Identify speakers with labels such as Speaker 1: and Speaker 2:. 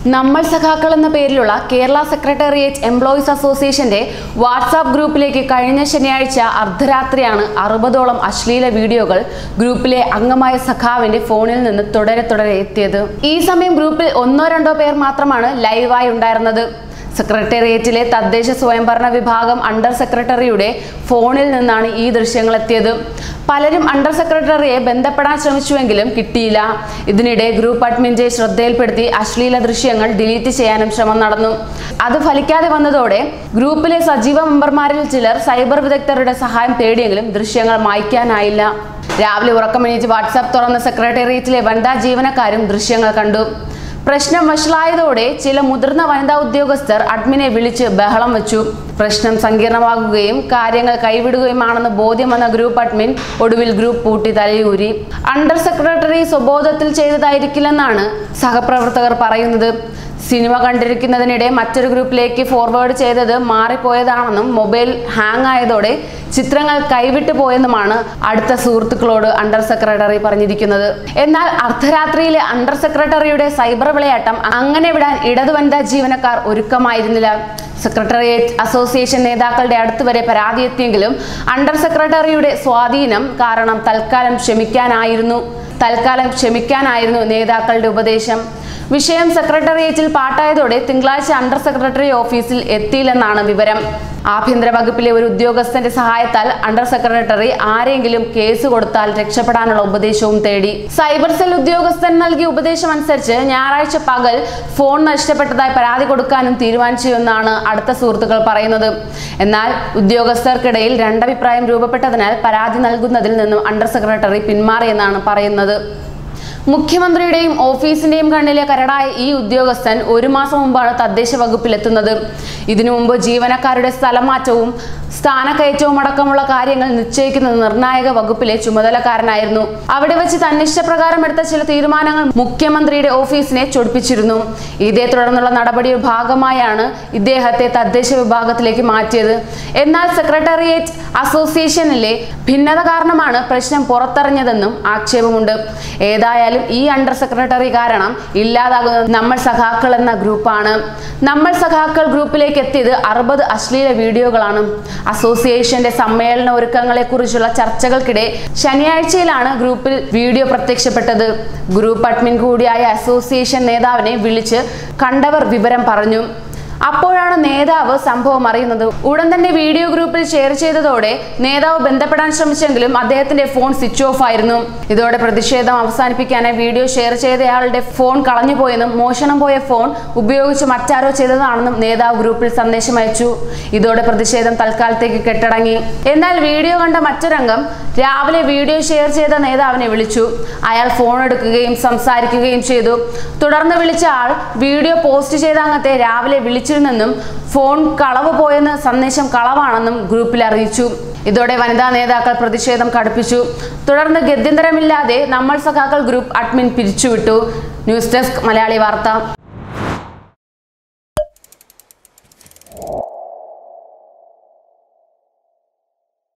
Speaker 1: നമ്മൾ സഖാക്കൾ എന്ന പേരിലുള്ള കേരള സെക്രട്ടേറിയറ്റ് എംപ്ലോയീസ് അസോസിയേഷന്റെ വാട്സാപ്പ് ഗ്രൂപ്പിലേക്ക് കഴിഞ്ഞ ശനിയാഴ്ച അർദ്ധരാത്രിയാണ് അറുപതോളം അശ്ലീല വീഡിയോകൾ ഗ്രൂപ്പിലെ അംഗമായ സഖാവിന്റെ ഫോണിൽ നിന്ന് തുടരെ തുടരെ എത്തിയത് ഈ സമയം ഗ്രൂപ്പിൽ ഒന്നോ രണ്ടോ പേർ മാത്രമാണ് ലൈവായി ഉണ്ടായിരുന്നത് സെക്രട്ടേറിയറ്റിലെ തദ്ദേശ സ്വയംഭരണ വിഭാഗം അണ്ടർ സെക്രട്ടറിയുടെ ഫോണിൽ നിന്നാണ് ഈ ദൃശ്യങ്ങൾ എത്തിയത് പലരും അണ്ടർ സെക്രട്ടറിയെ ബന്ധപ്പെടാൻ ശ്രമിച്ചുവെങ്കിലും കിട്ടിയില്ല ഇതിനിടെ ഗ്രൂപ്പ് അഡ്മിന്റെ ശ്രദ്ധയിൽപ്പെടുത്തി അശ്ലീല ദൃശ്യങ്ങൾ ഡിലീറ്റ് ചെയ്യാനും ശ്രമം നടന്നു അത് ഫലിക്കാതെ വന്നതോടെ ഗ്രൂപ്പിലെ സജീവ മെമ്പർമാരിൽ ചിലർ സൈബർ വിദഗ്ധരുടെ സഹായം തേടിയെങ്കിലും ദൃശ്യങ്ങൾ മായ്ക്കാനായില്ല രാവിലെ ഉറക്കമെണീറ്റ് വാട്സാപ്പ് തുറന്ന സെക്രട്ടേറിയറ്റിലെ വനിതാ ജീവനക്കാരും ദൃശ്യങ്ങൾ കണ്ടു പ്രശ്നം വഷളായതോടെ ചില മുതിർന്ന വനിതാ ഉദ്യോഗസ്ഥർ അഡ്മിനെ വിളിച്ച് ബഹളം വെച്ചു പ്രശ്നം സങ്കീർണമാകുകയും കാര്യങ്ങൾ കൈവിടുകയുമാണെന്ന് ബോധ്യം വന്ന ഗ്രൂപ്പ് അഡ്മിൻ ഒടുവിൽ ഗ്രൂപ്പ് പൂട്ടി തലയൂരി അണ്ടർ സെക്രട്ടറി സ്വബോധത്തിൽ ചെയ്തതായിരിക്കില്ലെന്നാണ് സഹപ്രവർത്തകർ പറയുന്നത് സിനിമ കണ്ടിരിക്കുന്നതിനിടെ മറ്റൊരു ഗ്രൂപ്പിലേക്ക് ഫോർവേഡ് ചെയ്തത് മാറിപ്പോയതാണെന്നും മൊബൈൽ ഹാങ് ആയതോടെ ചിത്രങ്ങൾ കൈവിട്ടു പോയെന്നുമാണ് അടുത്ത സുഹൃത്തുക്കളോട് അണ്ടർ സെക്രട്ടറി പറഞ്ഞിരിക്കുന്നത് എന്നാൽ അർദ്ധരാത്രിയിലെ അണ്ടർ സെക്രട്ടറിയുടെ സൈബർ വിളയാട്ടം അങ്ങനെ വിടാൻ ഇടതു വനിതാ ജീവനക്കാർ ഒരുക്കമായിരുന്നില്ല സെക്രട്ടേറിയറ്റ് അസോസിയേഷൻ നേതാക്കളുടെ അടുത്ത് വരെ പരാതി എത്തിയെങ്കിലും അണ്ടർ സെക്രട്ടറിയുടെ സ്വാധീനം കാരണം തൽക്കാലം ക്ഷമിക്കാനായിരുന്നു തൽക്കാലം ക്ഷമിക്കാനായിരുന്നു നേതാക്കളുടെ ഉപദേശം വിഷയം സെക്രട്ടേറിയറ്റിൽ പാട്ടായതോടെ തിങ്കളാഴ്ച അണ്ടർ സെക്രട്ടറി ഓഫീസിൽ എത്തിയില്ലെന്നാണ് വിവരം ആഭ്യന്തര വകുപ്പിലെ ഒരു ഉദ്യോഗസ്ഥന്റെ സഹായത്താൽ അണ്ടർ സെക്രട്ടറി ആരെങ്കിലും കേസ് കൊടുത്താൽ രക്ഷപ്പെടാനുള്ള ഉപദേശവും തേടി സൈബർ സെൽ ഉദ്യോഗസ്ഥൻ നൽകിയ ഉപദേശം അനുസരിച്ച് ഞായറാഴ്ച പകൽ ഫോൺ നഷ്ടപ്പെട്ടതായി പരാതി കൊടുക്കാനും തീരുമാനിച്ചുവെന്നാണ് അടുത്ത സുഹൃത്തുക്കൾ പറയുന്നത് എന്നാൽ ഉദ്യോഗസ്ഥർക്കിടയിൽ രണ്ടഭിപ്രായം രൂപപ്പെട്ടതിനാൽ പരാതി നൽകുന്നതിൽ നിന്നും അണ്ടർ സെക്രട്ടറി പിന്മാറിയെന്നാണ് പറയുന്നത് മുഖ്യമന്ത്രിയുടെയും ഓഫീസിന്റെയും കണ്ണിലെ കരടായ ഈ ഉദ്യോഗസ്ഥൻ ഒരു മാസം മുമ്പാണ് തദ്ദേശ വകുപ്പിലെത്തുന്നത് ഇതിനു മുമ്പ് ജീവനക്കാരുടെ സ്ഥലമാറ്റവും സ്ഥാനക്കയറ്റവും അടക്കമുള്ള കാര്യങ്ങൾ നിശ്ചയിക്കുന്ന നിർണായക വകുപ്പിലെ ചുമതലക്കാരനായിരുന്നു അവിടെ വെച്ച് തന്നിഷ്ടപ്രകാരം എടുത്ത ചില തീരുമാനങ്ങൾ മുഖ്യമന്ത്രിയുടെ ഓഫീസിനെ ചൊടിപ്പിച്ചിരുന്നു ഇതേ തുടർന്നുള്ള നടപടിയുടെ ഭാഗമായാണ് ഇദ്ദേഹത്തെ തദ്ദേശ വിഭാഗത്തിലേക്ക് മാറ്റിയത് എന്നാൽ സെക്രട്ടേറിയറ്റ് അസോസിയേഷനിലെ ഭിന്നത കാരണമാണ് പ്രശ്നം പുറത്തറിഞ്ഞതെന്നും ആക്ഷേപമുണ്ട് ഏതായാലും ഈ അണ്ടർ സെക്രട്ടറി കാരണം ഇല്ലാതാകുന്നത് നമ്മൾ സഖാക്കൾ എന്ന ഗ്രൂപ്പാണ് നമ്മൾ സഖാക്കൾ ഗ്രൂപ്പിലേക്ക് എത്തിയത് അറുപത് അശ്ലീല വീഡിയോകളാണ് അസോസിയേഷന്റെ സമ്മേളന ഒരുക്കങ്ങളെ കുറിച്ചുള്ള ചർച്ചകൾക്കിടെ ശനിയാഴ്ചയിലാണ് ഗ്രൂപ്പിൽ വീഡിയോ പ്രത്യക്ഷപ്പെട്ടത് ഗ്രൂപ്പ് അഡ്മിൻ കൂടിയായ അസോസിയേഷൻ നേതാവിനെ വിളിച്ച് കണ്ടവർ വിവരം പറഞ്ഞു അപ്പോഴാണ് നേതാവ് സംഭവം അറിയുന്നത് ഉടൻ തന്നെ വീഡിയോ ഗ്രൂപ്പിൽ ഷെയർ ചെയ്തതോടെ നേതാവ് ബന്ധപ്പെടാൻ ശ്രമിച്ചെങ്കിലും അദ്ദേഹത്തിന്റെ ഫോൺ സ്വിച്ച് ഓഫ് ആയിരുന്നു ഇതോടെ പ്രതിഷേധം അവസാനിപ്പിക്കാനായി വീഡിയോ ഷെയർ ചെയ്തയാളുടെ ഫോൺ കളഞ്ഞുപോയെന്നും മോഷണം പോയ ഫോൺ ഉപയോഗിച്ച് മറ്റാരോ ചെയ്തതാണെന്നും നേതാവ് ഗ്രൂപ്പിൽ സന്ദേശം അയച്ചു ഇതോടെ പ്രതിഷേധം തൽക്കാലത്തേക്ക് കെട്ടടങ്ങി എന്നാൽ വീഡിയോ കണ്ട മറ്റൊരംഗം രാവിലെ വീഡിയോ ഷെയർ ചെയ്ത നേതാവിനെ വിളിച്ചു അയാൾ ഫോൺ എടുക്കുകയും സംസാരിക്കുകയും ചെയ്തു തുടർന്ന് വിളിച്ച ആൾ വീഡിയോ പോസ്റ്റ് ചെയ്ത അംഗത്തെ രാവിലെ വിളിച്ചിരുന്നെന്നും ഫോൺ കളവ് പോയെന്ന് സന്ദേശം കളവാണെന്നും ഗ്രൂപ്പിൽ അറിയിച്ചു ഇതോടെ വനിതാ നേതാക്കൾ പ്രതിഷേധം കടുപ്പിച്ചു തുടർന്ന് ഗത്യന്തരമില്ലാതെ നമ്മൾ സഖാക്കൾ ഗ്രൂപ്പ് അഡ്മിൻ പിരിച്ചുവിട്ടു ന്യൂസ് ഡെസ്ക് മലയാളി വാർത്ത